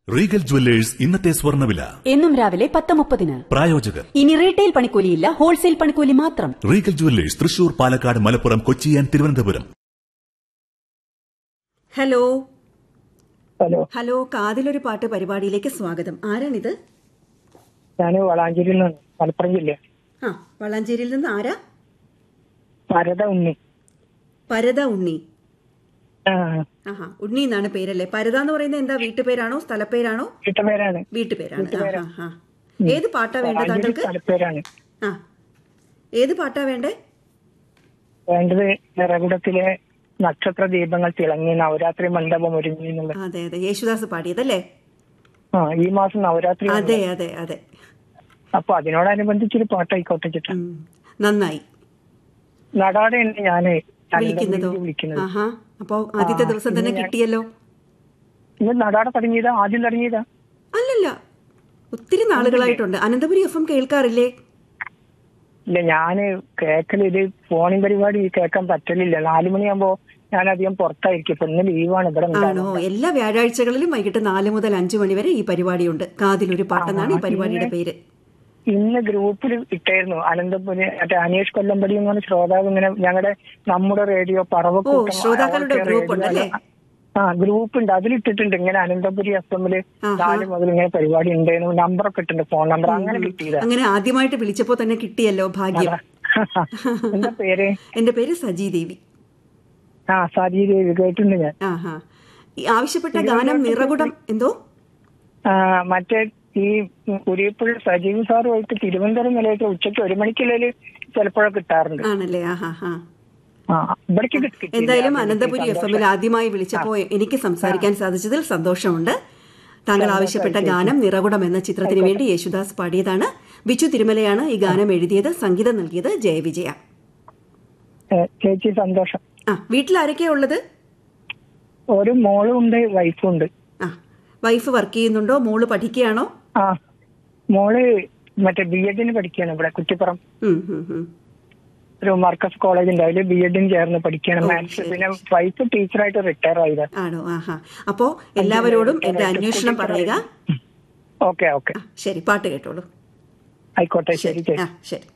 Regal jewellers ഇന്നത്തെ സ്വർണ്ണവില എന്നും രാവിലെ പത്ത് മുപ്പതിന് പ്രായോജകർ ഇനി റീറ്റെയിൽ പണിക്കൂലിയില്ല ഹോൾസെയിൽ പണിക്കൂലി മാത്രം Regal jewellers Thrissur Palakkad Malappuram Kochi and Thiruvananthapuram hello hello hello കാതിലൊരു പാട്ട് പരിപാടിയിലേക്ക് സ്വാഗതം ആരാണിത് ഞാൻ വളാഞ്ചേരിയിൽ നിന്ന് മലപ്പുറം ജില്ല ആ വളാഞ്ചേരിയിൽ നിന്ന് ആരാ ഭരത ഉണ്ണി പരത ഉണ്ണി ആ ആഹാ ഉണ്ണി എന്നാണ് പേരല്ലേ പരത എന്ന് പറയുന്നത് എന്താ വീട്ടുപേരാണോ സ്ഥലപ്പേരാണോ വീട്ടുപേരാണ് വീട്ടുപേരാണ് ആ, ആ, ആ. ഏത് പാട്ടാ വേണ്ടത് വളാഞ്ചേരി താങ്കൾക്ക് സ്ഥലപ്പേരാണ് ആ ഏത് പാട്ടാ വേണ്ടേ വേണ്ടത് നിറകുടത്തിലെ നക്ഷത്ര ദീപങ്ങൾ തിളങ്ങി നവരാത്രി മണ്ഡപം ഒരുങ്ങി എന്നുള്ളത് അതെ അതെ യേശുദാസ് പാടിയതല്ലേ ആ ഈ മാസം നവരാത്രി ആണ്. അതെ അതെ അതെ അപ്പൊ അതിനോടനുബന്ധിച്ചൊരു പാട്ടായിക്കോട്ടെ ചേട്ടാ ഉം. നന്നായി നടാടെയാണ് ഞാന് വിളിക്കുന്നതോ അനന്തപുരിയിൽ വിളിക്കുന്നത് ആഹാ അപ്പോ ആദ്യത്തെ ദിവസം തന്നെ കിട്ടിയല്ലോ ഇത് നടാടെ തുടങ്ങിയതാ ആദ്യം തുടങ്ങിയതാ അല്ലല്ല ഒത്തിരി നാളുകളായിട്ടുണ്ട് അനന്തപുരി എഫ് എം കേൾക്കാറില്ലേ ഇല്ല ഞാന് കേക്കല് ഇത് ഫോണിൻ പരിപാടി കേൾക്കാൻ പറ്റലില്ല നാലു മണിയാകുമ്പോ ഞാൻ അധികം പുറത്തായിരിക്കും ഇപ്പൊ ഇന്ന് ലീവാണ് ഇവിടെ ഉണ്ടാവുക. ആണോ എല്ലാ വ്യാഴാഴ്ചകളിലും വൈകിട്ട് നാല് മുതൽ അഞ്ചു മണി വരെ ഈ പരിപാടിയുണ്ട് കാതിലൊരു പാട്ടെന്നാണ് ഈ പരിപാടിയുടെ പേര് ഇന്ന് ഗ്രൂപ്പിൽ ഇട്ടായിരുന്നു അനന്തപുരി മറ്റേ അനീഷ് കൊല്ലമ്പടി എന്ന് പറഞ്ഞ ശ്രോതാവ് ഇങ്ങനെ ഞങ്ങളുടെ നമ്മുടെ റേഡിയോ ഓ പറവക്കൂട്ടം ശ്രോതാക്കളുടെ അവിടുത്തെ ഗ്രൂപ്പ് റേഡിയോ ഉണ്ടല്ലേ ആ ഗ്രൂപ്പ് ഉണ്ട് അതിലിട്ടിട്ടുണ്ട് ഇങ്ങനെ അനന്തപുരി എഫ് എമ്മില് ആഹാ. നാല് മുതൽ ഇങ്ങനെ പരിപാടി ഉണ്ടായിരുന്നു നമ്പറൊക്കെ ഇട്ടുണ്ട് ഫോൺ നമ്പർ അങ്ങനെ കിട്ടിയതാ അങ്ങനെ ആദ്യമായിട്ട് വിളിച്ചപ്പോ തന്നെ കിട്ടിയല്ലോ ഭാഗ്യം എന്താ പേര് എന്റെ പേര് സജി ദേവി ആ സാജി ദേവി കേട്ടിട്ടുണ്ട് ഞാൻ ആഹാ ഈ ആവശ്യപ്പെട്ട ഗാനം നിറകുടം എന്തോ ആ, മറ്റേ ഈ കുരിയപ്പുഴ സജീവ് സാറുമായിട്ട് തിരുവനന്തപുരം നിലയൊക്കെ ഉച്ചയ്ക്ക് ഒരു മണിക്കുള്ളിൽ ചിലപ്പോഴൊക്കെ കിട്ടാറുണ്ട് ആണല്ലേ ആഹാ ഹാ ആ ഇവിടേക്ക് കിട്ടിയില്ല. എന്തായാലും അനന്തപുരി എഫ് എമ്മിൽ ആദ്യമായി വിളിച്ചപ്പോ എനിക്ക് സംസാരിക്കാൻ സാധിച്ചതിൽ സന്തോഷമുണ്ട് താങ്കൾ ആവശ്യപ്പെട്ട ഗാനം നിറകുടം എന്ന ചിത്രത്തിന് വേണ്ടി യേശുദാസ് പാടിയതാണ് ബിച്ചു തിരുമലയാണ് ഈ ഗാനം എഴുതിയത് സംഗീതം നൽകിയത് ജയവിജയ ഏ, ചേച്ചി സന്തോഷം ആ വീട്ടിൽ ആരൊക്കെയാ ഉള്ളത് ഒരു മോളും ഉണ്ട് വൈഫും ഉണ്ട് ആ വൈഫ് വർക്ക് ചെയ്യുന്നുണ്ടോ മോള് പഠിക്കുകയാണോ ആ മോള് മറ്റേ ബി എഡിന് പഠിക്കുകയാണ് ഇവിടെ കുറ്റിപ്പുറം ഉം, ഉം, ഉം. ഒരു മർക്കസ് കോളേജ് ഉണ്ട് അതിൽ ബി എഡിന് ചേർന്ന് പഠിക്കുകയാണ് ഓ, മാത്സ് ശരി. പിന്നെ വൈഫ് ടീച്ചറായിട്ട് റിട്ടയർ ആയത് ആണോ ആഹാ അപ്പോ എല്ലാവരോടും എന്റെ അന്വേഷണം പറയുക ഓക്കെ ഓക്കെ ആ, ശരി പാട്ട് കേട്ടോളൂ ആയിക്കോട്ടെ ശരി ചേച്ചി ആ ശരി